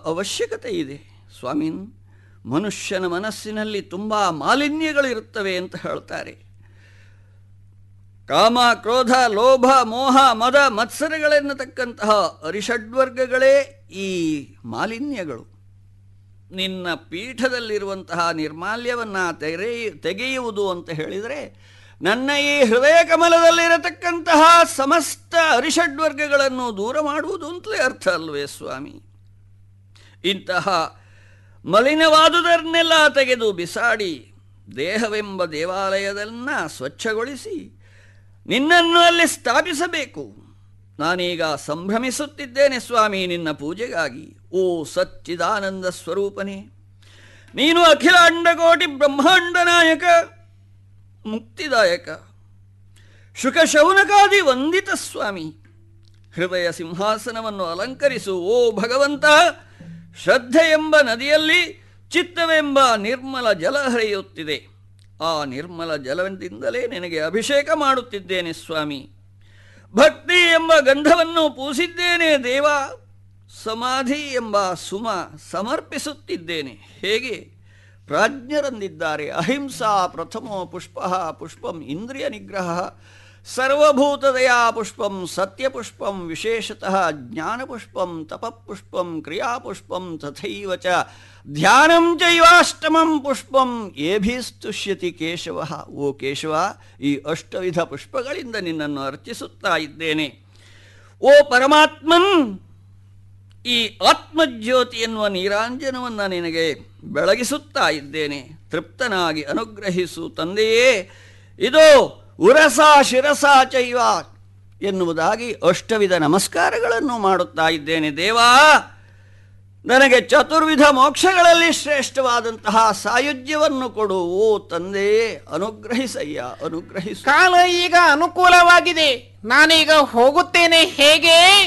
ಅವಶ್ಯಕತೆ ಇದೆ ಸ್ವಾಮೀನ್ ಮನುಷ್ಯನ ಮನಸ್ಸಿನಲ್ಲಿ ತುಂಬ ಮಾಲಿನ್ಯಗಳಿರುತ್ತವೆ ಅಂತ ಹೇಳ್ತಾರೆ ಕಾಮ ಕ್ರೋಧ ಲೋಭ ಮೋಹ ಮದ ಮತ್ಸರಗಳೆನ್ನತಕ್ಕಂತಹ ಅರಿಷಡ್ವರ್ಗಗಳೇ ಈ ಮಾಲಿನ್ಯಗಳು ನಿನ್ನ ಪೀಠದಲ್ಲಿರುವಂತಹ ನಿರ್ಮಾಲ್ಯವನ್ನು ತೆರೆ ತೆಗೆಯುವುದು ಅಂತ ಹೇಳಿದರೆ ನನ್ನ ಈ ಹೃದಯ ಕಮಲದಲ್ಲಿರತಕ್ಕಂತಹ ಸಮಸ್ತ ಅರಿಷಡ್ವರ್ಗಗಳನ್ನು ದೂರ ಮಾಡುವುದು ಅಂತಲೇ ಅರ್ಥ ಅಲ್ವೇ ಸ್ವಾಮಿ ಇಂತಹ ಮಲಿನವಾದುದನ್ನೆಲ್ಲ ತೆಗೆದು ಬಿಸಾಡಿ ದೇಹವೆಂಬ ದೇವಾಲಯದನ್ನ ಸ್ವಚ್ಛಗೊಳಿಸಿ ನಿನ್ನನ್ನು ಅಲ್ಲಿ ಸ್ಥಾಪಿಸಬೇಕು ನಾನೀಗ ಸಂಭ್ರಮಿಸುತ್ತಿದ್ದೇನೆ ಸ್ವಾಮಿ ನಿನ್ನ ಪೂಜೆಗಾಗಿ ಓ ಸಚ್ಚಿದಾನಂದ ಸ್ವರೂಪನೇ ನೀನು ಅಖಿಲ ಅಂಡಕೋಟಿ ಬ್ರಹ್ಮಾಂಡ ನಾಯಕ ಮುಕ್ತಿದಾಯಕ ಶುಕ ಶೌನಕಾದಿ ವಂದಿತ ಸ್ವಾಮಿ ಹೃದಯ ಸಿಂಹಾಸನವನ್ನು ಅಲಂಕರಿಸು ಓ ಭಗವಂತ ಶ್ರದ್ಧೆ ಎಂಬ ನದಿಯಲ್ಲಿ ಚಿತ್ತವೆಂಬ ನಿರ್ಮಲ ಜಲ ಹರಿಯುತ್ತಿದೆ ಆ ನಿರ್ಮಲ ಜಲದಿಂದಲೇ ನಿನಗೆ ಅಭಿಷೇಕ ಮಾಡುತ್ತಿದ್ದೇನೆ ಸ್ವಾಮಿ ಭಕ್ತಿ ಎಂಬ ಗಂಧವನ್ನು ಪೂಸಿದ್ದೇನೆ ದೇವ ಸಮಾಧಿ ಎಂಬ ಸುಮ ಸಮರ್ಪಿಸುತ್ತಿದ್ದೇನೆ ಹೇಗೆ ಪ್ರಾಜ್ಞರಂದಿದ್ದಾರೆ ಅಹಿಂಸಾ ಪ್ರಥಮೋ ಪುಷ್ಪ ಪುಷ್ಪಂ ಇಂದ್ರಿಯ ನಿಗ್ರಹ ಸರ್ವಭೂತದಯಾ ಪುಷ್ಪಂ ಸತ್ಯಪುಷ್ಪಂ ವಿಶೇಷತಃ ಜ್ಞಾನಪುಷ್ಪಂ ತಪಪುಷ್ಪಂ ಕ್ರಿಯಾಪುಷ್ಪಂ ತಥೈವ ಚ ಧ್ಯಾನಂ ಚೈವಾಷ್ಟಮಂ ಪುಷ್ಪಂ ಏಭಿಸ್ತುಷ್ಯತಿ ಕೇಶವ ಓ ಕೇಶವ ಈ ಅಷ್ಟವಿಧ ಪುಷ್ಪಗಳಿಂದ ನಿನ್ನನ್ನು ಅರ್ಚಿಸುತ್ತಾ ಇದ್ದೇನೆ ಓ ಪರಮಾತ್ಮನ್ ಈ ಆತ್ಮಜ್ಯೋತಿ ಎನ್ನುವ ನೀರಾಂಜನವನ್ನು ನಿನಗೆ ಬೆಳಗಿಸುತ್ತಾ ಇದ್ದೇನೆ ತೃಪ್ತನಾಗಿ ಅನುಗ್ರಹಿಸು ತಂದೆಯೇ ಇದು ಉರಸ ಶಿರಸ ಚೈವ ಎನ್ನುವುದಾಗಿ ಅಷ್ಟವಿಧ ನಮಸ್ಕಾರಗಳನ್ನು ಮಾಡುತ್ತಾ ಇದ್ದೇನೆ ದೇವಾ ನನಗೆ ಚತುರ್ವಿಧ ಮೋಕ್ಷಗಳಲ್ಲಿ ಶ್ರೇಷ್ಠವಾದಂತಹ ಸಾಯುಜ್ಯವನ್ನು ಕೊಡು ಓ ತಂದೆ ಅನುಗ್ರಹಿಸಯ್ಯ ಅನುಗ್ರಹಿಸು ಕಾಲ ಈಗ ಅನುಕೂಲವಾಗಿದೆ ನಾನೀಗ ಹೋಗುತ್ತೇನೆ ಹೇಗೆ